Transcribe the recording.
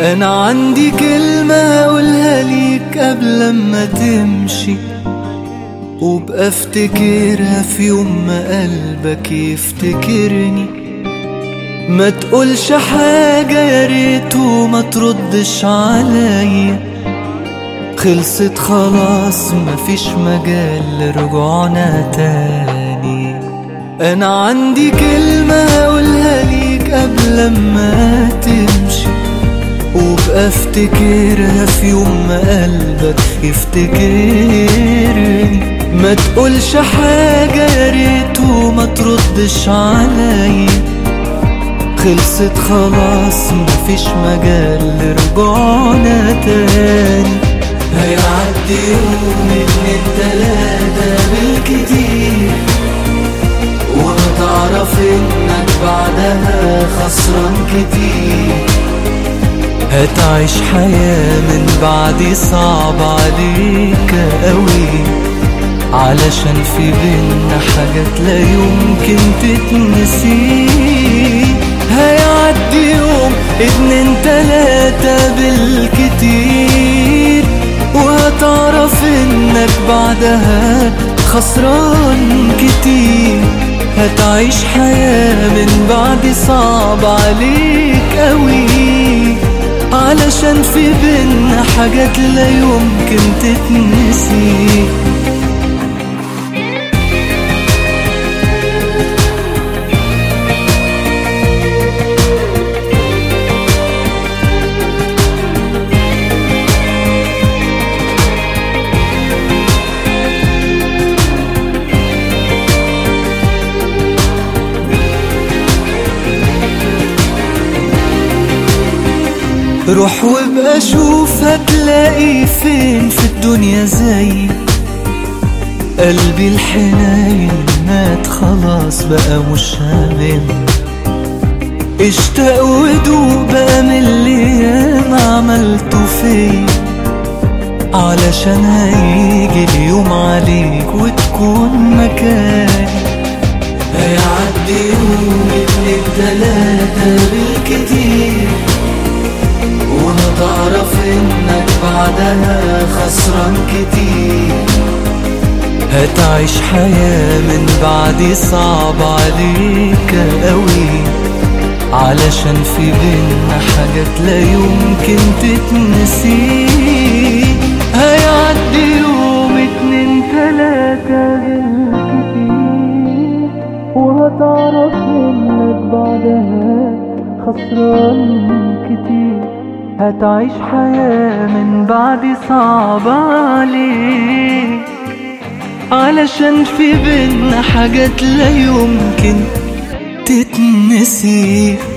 انا عندي كلمة اقولها ليك قبل ما تمشي وبقى افتكرها في يوم ما قلبك يفتكرني ما تقولش حاجة يا ريت وما تردش عليا خلصت خلاص مفيش مجال لرجوعنا تاني انا عندي كلمة اقولها ليك قبل ما تمشي وبقى افتكرها في يوم ما قلبك يفتكرني ما تقولش حاجة يا ريت وما تردش عليا خلصت خلاص مفيش مجال لرجوعنا تاني هيعدي يوم اتنين تلاتة بالكتير وهتعرف انك بعدها خسران كتير هتعيش حياة من بعدي صعب عليك قوي علشان في بينا حاجات لا يمكن تتنسي هيعدي يوم اتنين تلاتة بالكتير وهتعرف انك بعدها خسران كتير هتعيش حياة من بعد صعب عليك قوي علشان في بينا حاجات لا يمكن تتنسي روح وابقى شوف هتلاقي فين في الدنيا زي قلبي الحنين مات خلاص بقى مش هامم اشتاق ودوق بقى من اللي ياما عملته فيا علشان هيجي اليوم عليك وتكون مكاني هيعدي يوم اتنين تلاتة بالكتير وهتعرف انك بعدها خسران كتير هتعيش حياة من بعدي صعب عليك قوي علشان في بينا حاجات لا يمكن تتنسي هيعدي يوم اتنين تلاتة بالكتير وهتعرف انك بعدها خسران كتير هتعيش حياة من بعد صعب عليك علشان في بينا حاجات لا يمكن تتنسي